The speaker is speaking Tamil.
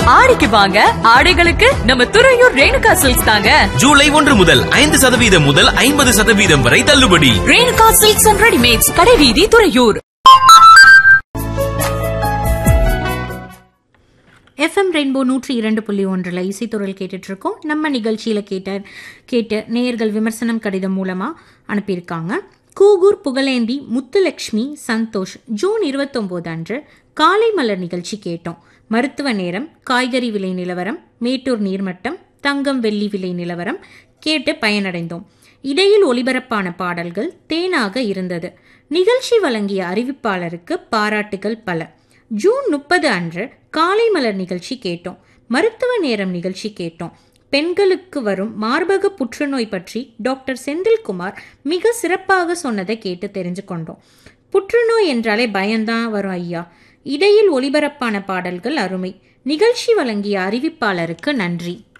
ஆடிக்கு வாங்க ஆடைகளுக்கு நம்ம துறையூர் ரேணுகா சில்க்ஸ் தாங்க ஜூலை ஒன்று முதல் ஐந்து சதவீதம் முதல் ஐம்பது சதவீதம் வரை தள்ளுபடி ரேணுகா சில்க்ஸ் அண்ட் ரெடிமேட்ஸ் கடைவீதி துறையூர் எஃப்எம் ரெயின்போ நூற்றி இரண்டு புள்ளி ஒன்றில் இசைத்துறையில் கேட்டுட்டு இருக்கோம் நம்ம நிகழ்ச்சியில் கேட்ட கேட்டு நேயர்கள் விமர்சனம் கடிதம் மூலமாக அனுப்பியிருக்காங்க கூகூர் புகழேந்தி முத்துலக்ஷ்மி சந்தோஷ் ஜூன் இருபத்தொம்போது அன்று காலை மலர் நிகழ்ச்சி கேட்டோம் மருத்துவ நேரம் காய்கறி விலை நிலவரம் மேட்டூர் நீர்மட்டம் தங்கம் வெள்ளி விலை நிலவரம் கேட்டு பயனடைந்தோம் இடையில் ஒளிபரப்பான பாடல்கள் தேனாக இருந்தது நிகழ்ச்சி வழங்கிய அறிவிப்பாளருக்கு பாராட்டுகள் பல ஜூன் முப்பது அன்று காலை மலர் நிகழ்ச்சி கேட்டோம் மருத்துவ நேரம் நிகழ்ச்சி கேட்டோம் பெண்களுக்கு வரும் மார்பக புற்றுநோய் பற்றி டாக்டர் செந்தில்குமார் மிக சிறப்பாக சொன்னதை கேட்டு தெரிஞ்சு கொண்டோம் புற்றுநோய் என்றாலே பயம்தான் வரும் ஐயா இடையில் ஒளிபரப்பான பாடல்கள் அருமை நிகழ்ச்சி வழங்கிய அறிவிப்பாளருக்கு நன்றி